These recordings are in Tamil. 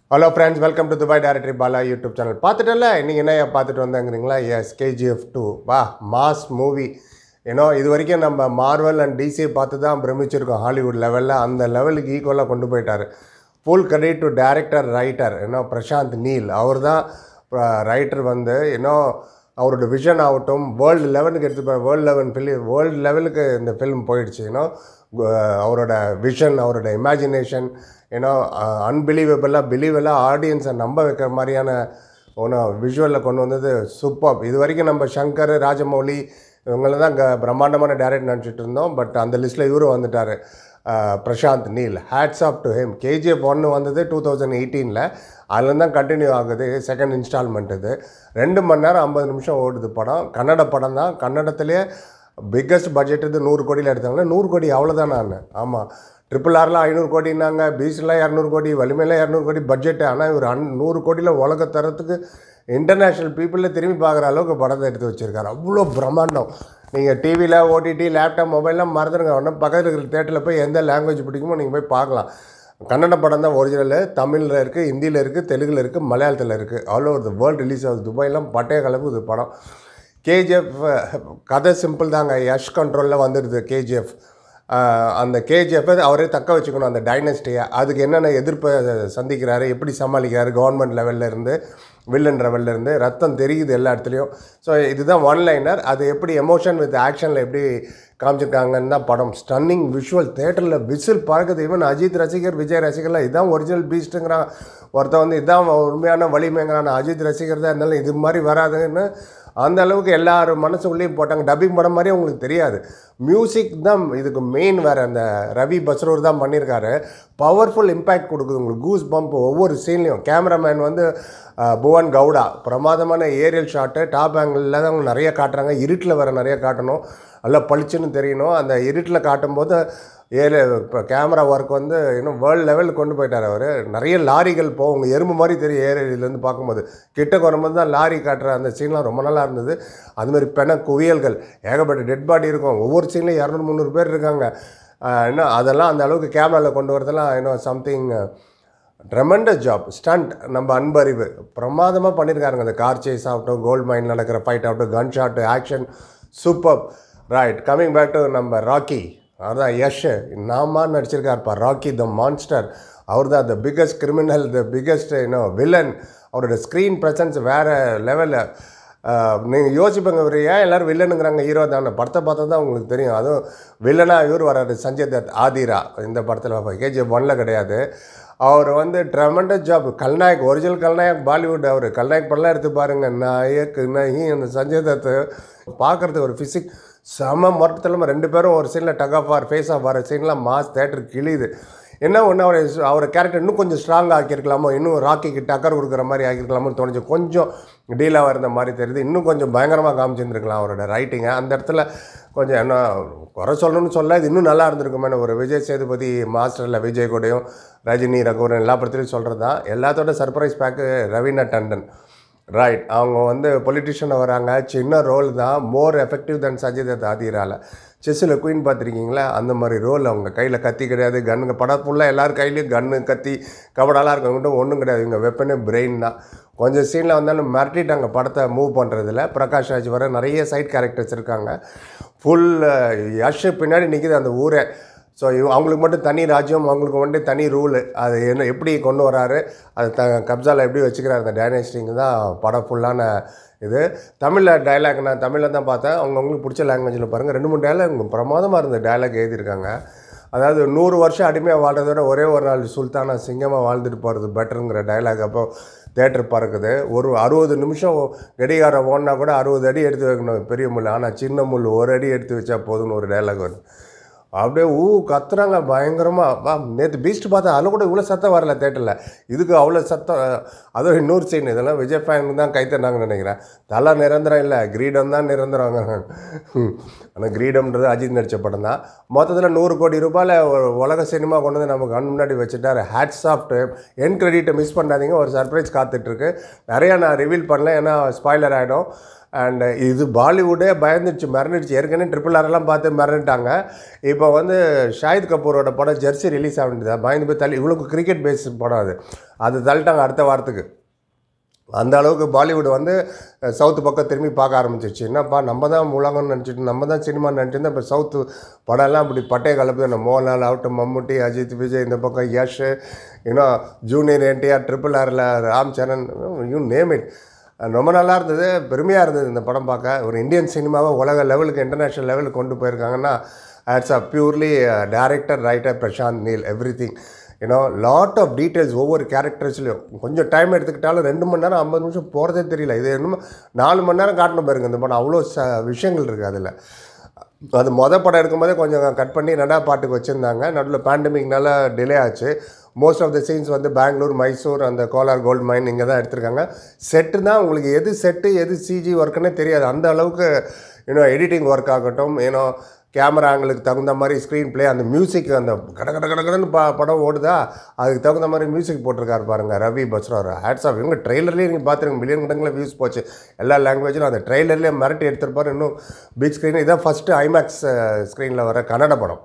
hello friends welcome to Dubai directory Bala YouTube channel பார்த்துட்டல நீங்கள் என்ன பார்த்துட்டு வந்தாங்கிறீங்களா எஸ் கேஜிஎஃப் டூ வா மாஸ் மூவி ஏன்னோ இது வரைக்கும் நம்ம மார்வல் அண்ட் டிசியை பார்த்து தான் பிரமிச்சிருக்கோம் ஹாலிவுட் லெவலில் அந்த லெவலுக்கு ஈக்குவலாக கொண்டு போயிட்டார் full credit to director writer ஏன்னோ பிரசாந்த் நீல் அவர் தான் ரைட்டர் வந்து ஏன்னோ அவரோட விஷன் ஆகட்டும் வேர்ல்டு லெவலுக்கு எடுத்து வேர்ல்டு லெவன் ஃபிலிம் வேர்ல்டு லெவலுக்கு இந்த ஃபிலிம் போயிடுச்சு ஏன்னோ அவரோட விஷன் அவரோட இமேஜினேஷன் ஏன்னோ அன்பிலீவபிளாக பிலீவலாக ஆடியன்ஸை நம்ப வைக்கிற மாதிரியான ஒன்றும் விஷுவலில் கொண்டு வந்தது சூப்பர் இது வரைக்கும் நம்ம சங்கர் ராஜமௌலி இவங்கள தான் க பிரம்மாண்டமான டேரக்டர் நினச்சிட்டு இருந்தோம் பட் அந்த லிஸ்ட்டில் இவரும் வந்துட்டார் Prashanth Neel hats off to him KGF ஒன்று வந்தது டூ தௌசண்ட் எயிட்டீனில் அதுலேருந்து தான் கண்டினியூ ஆகுது செகண்ட் இன்ஸ்டால்மெண்ட் இது ரெண்டு மணி நேரம் ஐம்பது நிமிஷம் ஓடுது படம் கன்னட படம் தான் கன்னடத்துலேயே பிக்கஸ்ட் பட்ஜெட் இது நூறு கோடியில் எடுத்தாங்கன்னா நூறு கோடி அவ்வளோதான் நான் ஆமாம் ட்ரிபிள் ஆர்லாம் ஐநூறு கோடினாங்க பீஸ்லாம் இரநூறு கோடி வலிமையில் இரநூறு கோடி பட்ஜெட்டு ஆனால் இவர் அன் நூறு கோடியில் உலக தரத்துக்கு இன்டர்நேஷ்னல் பீப்புளில் திரும்பி பார்க்குற அளவுக்கு படத்தை எடுத்து வச்சுருக்காரு அவ்வளோ பிரம்மாண்டம் நீங்கள் டிவியில் ஓடிடி லேப்டாப் மொபைல்லாம் மறந்துடுங்க உடனே பக்கத்தில் இருக்கிற தேட்டரில் போய் எந்த லாங்குவேஜ் பிடிக்குமோ நீங்கள் போய் பார்க்கலாம் கன்னட படம் தான் ஒரிஜினல் தமிழில் இருக்குது ஹிந்தியில் இருக்குது தெலுங்கில் இருக்குது மலையாளத்தில் இருக்குது all over the world release ஆகுது துபாய்லாம் பட்டைய கலப்பு இது படம் கேஜிஎஃப் கதை சிம்பிள் தாங்க யஷ் கண்ட்ரோலில் வந்துடுது கேஜிஎஃப் அந்த கேஜிஎஃப் அவரே தக்க வச்சுக்கணும் அந்த டைனஸ்டியை அதுக்கு என்னென்ன எதிர்ப்பை சந்திக்கிறாரு எப்படி சமாளிக்கிறாரு கவர்மெண்ட் லெவலில் இருந்து வில்லன் லெவலில் இருந்து ரத்தம் தெரியுது எல்லா இடத்துலையும் ஸோ இதுதான் ஒன் லைனர் அது எப்படி எமோஷன் வித் ஆக்ஷனில் எப்படி காமிச்சிருக்காங்கன்னு தான் படம் ஸ்டன்னிங் விஷுவல் தேட்டரில் விசில் பறக்குது ஈவன் அஜித் ரசிகர் விஜய் ரசிகர்லாம் இதான் ஒரிஜினல் பீஸ்ட்டுங்கிறான் ஒருத்தன் வந்து இதான் உண்மையான வலிமைங்கிறான் அஜித் ரசிகர் தான் இருந்தாலும் இது மாதிரி வராதுன்னு அந்த அளவுக்கு எல்லாரும் மனசுக்குள்ளேயும் போட்டாங்க டப்பிங் படம் மாதிரி உங்களுக்கு தெரியாது மியூசிக் தான் இதுக்கு மெயின் வேறு அந்த ரவி பஸ்ரூர் தான் பண்ணியிருக்காரு பவர்ஃபுல் இம்பேக்ட் கொடுக்குது உங்களுக்கு கூஸ் பம்ப் ஒவ்வொரு சீன்லேயும் கேமராமேன் வந்து புவன் கவுடா பிரமாதமான ஏரியல் ஷாட்டு டாப் ஆங்கிளில் தான் அவங்க நிறைய காட்டுறாங்க இருட்டில் வர நிறைய காட்டணும் நல்லா பளிச்சுன்னு தெரியணும் அந்த இருட்டில் காட்டும்போது ஏறு இப்போ கேமரா ஒர்க் வந்து இன்னும் வேர்ல்டு லெவலுக்கு கொண்டு போயிட்டார் அவர் நிறைய லாரிகள் போகும் எறும்பு மாதிரி தெரியும் ஏரியிலேருந்து பார்க்கும்போது கிட்ட வரும்போது தான் லாரி காட்டுற அந்த சீன்லாம் ரொம்ப நல்லா இருந்தது அதுமாதிரி பெண குவியல்கள் ஏகப்பட்ட டெட் பாடி இருக்கும் ஒவ்வொரு சீன்லையும் இரநூறு முந்நூறு பேர் இருக்காங்க இன்னும் அதெல்லாம் அந்த அளவுக்கு கேமராவில் கொண்டு வரதெல்லாம் இன்னும் சம்திங் ட்ரெமெண்டஸ் ஜாப் ஸ்டண்ட் நம்ம அன்பறிவு பிரமாதமாக பண்ணியிருக்காருங்க அந்த கார் சேஸ் ஆகட்டும் கோல்டு மைன் நடக்கிற ஃபைட் ஆகட்டும் gun shot action super right coming back to நம்ம ராக்கி அதான் யஷ் நாமா நடிச்சிருக்காருப்பா ராக்கி த மான்ஸ்டர் அவர் தான் the biggest criminal the biggest இன்னும் வில்லன் அவரோட ஸ்க்ரீன் ப்ரெசன்ஸ் வேறு லெவலில் நீங்கள் யோசிப்பங்க இவர் ஏன் எல்லோரும் வில்லனுங்கிறாங்க ஹீரோ தானே படத்தை பார்த்தா தான் உங்களுக்கு தெரியும் அதுவும் வில்லனாக இவர் வராரு சஞ்சய் தத் ஆதிரா இந்த படத்தில் கேஜிஎஃப் ஒன்னில் கிடையாது அவர் வந்து tremendous job Khalnayak original Khalnayak Bollywood அவர் கல்நாயக் படம்லாம் எடுத்து பாருங்கள் நாயக் நகி அந்த சஞ்சய் தத் பார்க்குறதுக்கு ஒரு ஃபிசிக் செம மொத்தத்தில் ரெண்டு பேரும் ஒரு சீனில் tug of or face off வர சீன்லாம் மாஸ் தேட்டர் கிழியுது என்ன ஒன்று அவர் அவர் கேரக்டர் இன்னும் கொஞ்சம் ஸ்ட்ராங்காக ஆக்கியிருக்கலாமோ இன்னும் ராக்கிக்கு டக்கர் கொடுக்குற மாதிரி ஆக்கியிருக்கலாமோ தோணுச்சு கொஞ்சம் டீலாக இருந்த மாதிரி தெரியுது இன்னும் கொஞ்சம் பயங்கரமாக காமிச்சிருந்துருக்கலாம் அவரோட ரைட்டிங்கை அந்த இடத்துல கொஞ்சம் என்ன குறை சொல்லணும்னு சொல்ல இது இன்னும் நல்லா இருந்திருக்குமே ஒரு விஜய் சேதுபதி மாஸ்டரில் விஜய் கூடயும் ரஜினி ரகுவரன் எல்லா படத்துலையும் சொல்கிறது தான் எல்லாத்தோட surprise pack Raveena Tandon right அவங்க வந்து பொலிட்டிஷியனாக வராங்க சின்ன ரோல் தான் மோர் எஃபெக்டிவ் தென் சஜித் தத் ஆதிரால செஸ்ஸில் குயின் பார்த்துருக்கீங்களா அந்த மாதிரி ரோல் அவங்க கையில் கத்தி கிடையாது கன்னுங்க படம் ஃபுல்லாக எல்லார் கையிலையும் கன்று கத்தி கபடாலாம் இருக்கவங்ககிட்ட ஒன்றும் கிடையாது இவங்க வெப்பனே பிரெயின் தான் கொஞ்சம் சீனில் வந்தாலும் மிரட்டிட்டாங்க படத்தை மூவ் பண்ணுறதுல பிரகாஷ் ராஜ் வர நிறைய சைட் கேரக்டர்ஸ் இருக்காங்க ஃபுல் யஷ் பின்னாடி நிற்கிது அந்த ஊரே ஸோ இவ அவங்களுக்கு மட்டும் தனி ராஜ்யம் அவங்களுக்கு மட்டும் தனி ரூலு அது என்ன எப்படி கொண்டு வராரு அது த கப்சாவில் எப்படி வச்சுக்கிறாரு அந்த டைனஸ்டிங் தான் படம் ஃபுல்லான இது தமிழில் டைலாக் நான் தமிழில் தான் பார்த்தேன் அவங்கவுங்களுக்கு பிடிச்ச லாங்குவேஜில் பாருங்கள் ரெண்டு மூணு டைலாக் பிரமாதமாக இருந்த டைலாக் எழுதியிருக்காங்க அதாவது நூறு வருஷம் அடிமையாக வாழ்றத விட ஒரே ஒரு நாள் சுல்தானா சிங்கமாக வாழ்ந்துட்டு போகிறது பெட்டருங்கிற டைலாக் அப்போ தேட்டர் பறக்குது ஒரு அறுபது நிமிஷம் கடிகாரம் ஓடினா கூட அறுபது அடி எடுத்து வைக்கணும் பெரிய முள் ஆனால் சின்ன முள் ஒரு அடி எடுத்து வச்சா போதும்னு ஒரு டைலாக் வருது அப்படியே ஊ கத்துறாங்க பயங்கரமாக வா நேற்று பீஸ்ட் பார்த்தா அதில் கூட இவ்வளோ சத்தம் வரல தேட்டரில் இதுக்கு அவ்வளோ சத்தம் அதுவும் இன்னொரு சீன் இதெல்லாம் விஜய் ஃபேனுக்கு தான் கைத்தனாங்கன்னு நினைக்கிறேன் தலை நிரந்தரம் இல்லை கிரீடம் தான் நிரந்தரங்க ஆனால் கிரீடம்ன்றது அஜித் நடித்த படம் தான் மொத்தத்தில் நூறு கோடி ரூபாயில் ஒரு உலக சினிமா கொண்டு வந்து நம்ம கண் முன்னாடி வச்சுட்டார் ஹேட்ஸ் ஆஃப் என் கிரெடிட்டை மிஸ் பண்ணாதீங்க ஒரு சர்ப்ரைஸ் காத்துட்ருக்கு நிறையா நான் ரிவீல் பண்ணல ஏன்னா ஸ்பாய்லர் ஆகிடும் அண்ட் இது பாலிவுட்டே பயந்துடுச்சு மிரண்டுடுச்சு ஏற்கனவே ட்ரிபிள் ஆர்லாம் பார்த்து மிரண்டுட்டாங்க இப்போ வந்து ஷாஹித் கபூரோட படம் ஜெர்சி ரிலீஸ் ஆக வேண்டியதா பயந்து போய் தள்ளி இவ்வளோக்கு கிரிக்கெட் பேஸ் படம் அது அது தள்ளிட்டாங்க அடுத்த வாரத்துக்கு அந்த அளவுக்கு பாலிவுட் வந்து அஹ், சவுத்து பக்கம் திரும்பி பார்க்க ஆரம்பிச்சிச்சு என்னப்பா நம்ம தான் உலகம்னு நினச்சிட்டு நம்ம தான் சினிமா நினச்சிருந்தா இப்போ சவுத்து படம்லாம் இப்படி பட்டைய கலப்பு நம்ம மோகன்லால் ஆகட்டும் மம்முட்டி அஜித் விஜய் இந்த பக்கம் யஷ் இன்னும் ஜூனியர் என்டிஆர் ட்ரிபிள் ஆரில் Ram Charan you name it ரொம்ப நல்லா இருந்தது பெருமையாக இருந்தது இந்த படம் பார்க்க ஒரு இந்தியன் சினிமாவை உலக லெவலுக்கு இன்டர்நேஷ்னல் லெவலுக்கு கொண்டு போயிருக்காங்கன்னா it's a purely director writer Prashanth Neel everything you know lot of details ஒவ்வொரு கேரக்டர்ஸ்லையும் கொஞ்சம் டைம் எடுத்துக்கிட்டாலும் ரெண்டு மணி நேரம் ஐம்பது நிமிஷம் போகிறதே தெரியல இது என்னமோ நாலு மணி நேரம் காட்டணும் பாருங்க இந்த படம் அவ்வளோ ச விஷயங்கள் இருக்குது அதில் அது மொதல் படம் எடுக்கும்போதே கொஞ்சம் கட் பண்ணி ரெண்டாவது பாட்டுக்கு வச்சுருந்தாங்க நடுவில் பேண்டமிக்னால டிலே ஆச்சு மோஸ்ட் ஆஃப் த சீன்ஸ் வந்து பெங்களூர் மைசூர் அந்த கோலார் கோல்டு மைன் இங்கே தான் எடுத்திருக்காங்க செட்டு தான் உங்களுக்கு எது செட்டு எது சிஜி ஒர்க்குன்னே தெரியாது அந்த அளவுக்கு ஏன்னோ எடிட்டிங் ஒர்க் ஆகட்டும் ஏன்னோ கேமரா ஆங்கிளுக்கு தகுந்த மாதிரி ஸ்க்ரீன் ப்ளே அந்த மியூசிக் அந்த கட கட கட கடன்னு ப படம் ஓடுதா அதுக்கு தகுந்த மாதிரி மியூசிக் போட்டிருக்காரு பாருங்க ரவி பஸ்ரார் ஹேட்ஸ் ஆஃப் இவங்க ட்ரெய்லர்லேயே நீங்கள் பார்த்துருங்க மில்லியன் கணக்கில் வியூஸ் போச்சு எல்லா லாங்குவேஜிலும் அந்த ட்ரெய்லர்லேயே மிரட்டி எடுத்திருப்பாரு இன்னும் பிக் ஸ்க்ரீன் இதான் ஃபஸ்ட்டு ஐமேக்ஸ் ஸ்க்ரீனில் வர கன்னட படம்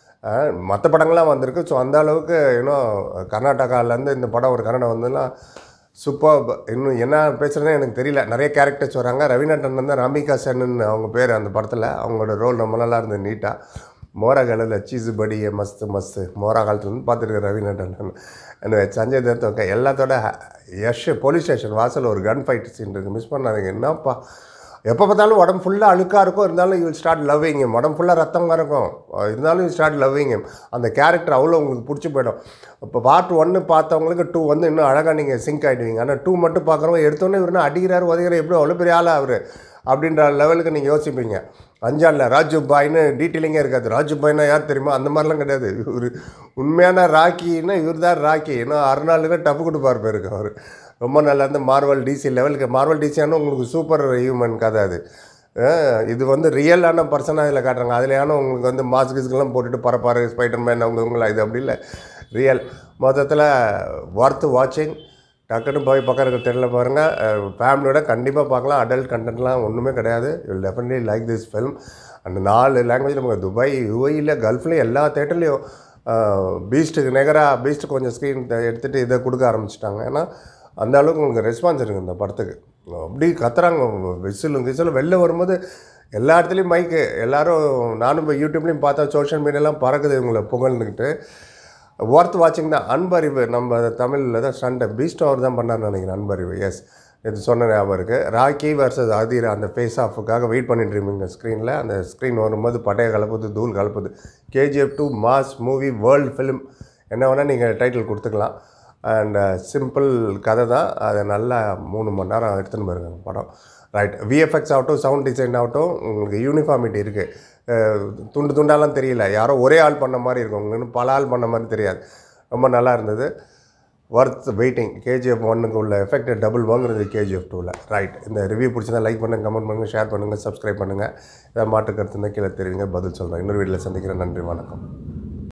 மற்ற படங்கள்லாம் வந்திருக்கு ஸோ அந்த அளவுக்கு இன்னும் கர்நாடகாவிலேருந்து இந்த படம் ஒரு கன்னடம் வந்துன்னா சூப்பர் இன்னும் என்ன பேசுகிறதுனே எனக்கு தெரியல நிறைய கேரக்டர்ஸ் வராங்க ரவீனாட்டன் வந்து ராமிகா சென்னு அவங்க பேர் அந்த படத்தில் அவங்களோட ரோல் ரொம்ப நல்லா இருந்தது நீட்டாக மோரா காலில் சீஸு படி மஸ்து மஸ்து மோரா காலத்துல இருந்து பார்த்துருக்கேன் ரவீனாட்டன் என்ன சஞ்சய் தத் ஓகே எல்லாத்தோட யஷ் போலீஸ் ஸ்டேஷன் வாசல் ஒரு கன் ஃபைட் சீன் இருக்குது மிஸ் பண்ணாதீங்க என்னப்பா எப்போ பார்த்தாலும் உடம்பு ஃபுல்லாக அழுக்காக இருக்கும் இருந்தாலும் யூ ஸ்டார்ட் லவ்விங் him உடம்பு ஃபுல்லாக ரத்தமாக இருக்கும் இருந்தாலும் யூ ஸ்டார்ட் லவ்விங் him அந்த கேரக்டர் அவ்வளோ உங்களுக்கு பிடிச்சி போயிடும் இப்போ பார்ட் ஒன்று பார்த்தவங்களுக்கு டூ வந்து இன்னும் அழகாக நீங்கள் சிங்க் ஆகிடுவீங்க ஆனால் டூ மட்டும் பார்க்குறவங்க எடுத்தோன்னே இவருனா அடிக்கிறாரு உதைக்கிறார் எப்படி அவ்வளோ பெரிய ஆளா அவர் அப்படின்ற லெவலுக்கு நீங்கள் யோசிப்பீங்க அஞ்சாலில் ராஜு பாய்னு டீட்டெயிலிங்கே இருக்காது ராஜு பாய்னா யார் தெரியுமா அந்த மாதிரிலாம் கிடையாது இவர் உண்மையான ராக்கின்னா இவர் தான் ராக்கி ஏன்னா அருணாளுக்கு டப்பு கொடுப்பார் பேருக்கு அவர் ரொம்ப நல்லா இருந்து மார்வல் டிசி லெவலுக்கு மார்வல் டிசியான உங்களுக்கு சூப்பர் ஹியூமன் கதை அது அஹ் இது வந்து ரியலான பர்சனாக இதில் காட்டுறாங்க அதுலையான உங்களுக்கு வந்து மாஸ்க் கிஸ்கெல்லாம் போட்டுட்டு பரப்பாரு ஸ்பைடர் மேன் அவங்க இவங்களா இது அப்படி இல்லை ரியல் மொத்தத்தில் ஒர்த் வாட்சிங் டக்குன்னு போய் பக்கம் இருக்க தெரியல பாருங்கள் ஃபேமிலியோட கண்டிப்பாக பார்க்கலாம் அடல்ட் கண்டென்ட்லாம் ஒன்றுமே கிடையாது you definitely like this film அந்த நாலு லாங்குவேஜ் நமக்கு துபாய் யூஏயில் கல்ஃப்லேயும் எல்லா தேட்டர்லேயும் பீஸ்ட்டுக்கு நிகராக பீஸ்ட்டு கொஞ்சம் ஸ்க்ரீன் எடுத்துகிட்டு இதை கொடுக்க ஆரம்பிச்சிட்டாங்க ஏன்னா அந்த அளவுக்கு உங்களுக்கு ரெஸ்பான்ஸ் இருக்குது இந்த படத்துக்கு அப்படி கத்துறாங்க விசிலும் விசிலும் வெளில வரும்போது எல்லா இடத்துலையும் மைக்கு எல்லாரும் நானும் இப்போ யூடியூப்லேயும் பார்த்தா சோஷியல் மீடியாலாம் பறக்குது இவங்களை புகழ்ந்துக்கிட்டு ஒர்த் வாட்சிங் தான் அன்பறிவு நம்ம தமிழில் தான் ஸ்டண்டை பீஸ்ட் அவர் தான் பண்ணார்னு நினைக்கிறேன் அன்பறிவு எஸ் இது சொன்ன ஞாபகம் இருக்குது ராக்கி வர்சஸ் அதீர் அந்த ஃபேஸ் ஆஃபுக்காக வெயிட் பண்ணிட்டு இருக்கீங்க ஸ்க்ரீனில் அந்த ஸ்க்ரீன் வரும்போது பட்டைய கலப்புது தூள் கலப்புது KGF two mass movie world film என்ன வேணால் நீங்கள் டைட்டில் கொடுத்துக்கலாம் அண்ட் சிம்பிள் கதை தான் அதை நல்லா மூணு மணி நேரம் எடுத்துன்னு போயிருக்காங்க படம் ரைட் விஎஃப்எக்ஸ் ஆகட்டும் சவுண்ட் டிசைன் ஆகட்டும் உங்களுக்கு யூனிஃபார்மிட்டி இருக்குது துண்டு துண்டாலாம் தெரியல யாரோ ஒரே ஆள் பண்ண மாதிரி இருக்கும் உங்களுக்கு பல ஆள் பண்ண மாதிரி தெரியாது ரொம்ப நல்லா இருந்தது ஒர்த் வெயிட்டிங் கேஜிஎஃப் ஒன்னுக்கு உள்ள எஃபெக்ட் டபுள் வாங்குறது கேஜிஎஃப் டூவில் ரைட் இந்த ரிவ்யூ பிடிச்சதா லைக் பண்ணுங்கள் கமெண்ட் பண்ணுங்கள் ஷேர் பண்ணுங்கள் சப்ஸ்கிரைப் பண்ணுங்கள் ஏதாவது மாற்று கருத்து இருந்தால் கீழே தெரிவிங்க பதில் சொல்கிறேன் இன்னொரு வீட்டில் சந்திக்கிறேன் நன்றி வணக்கம்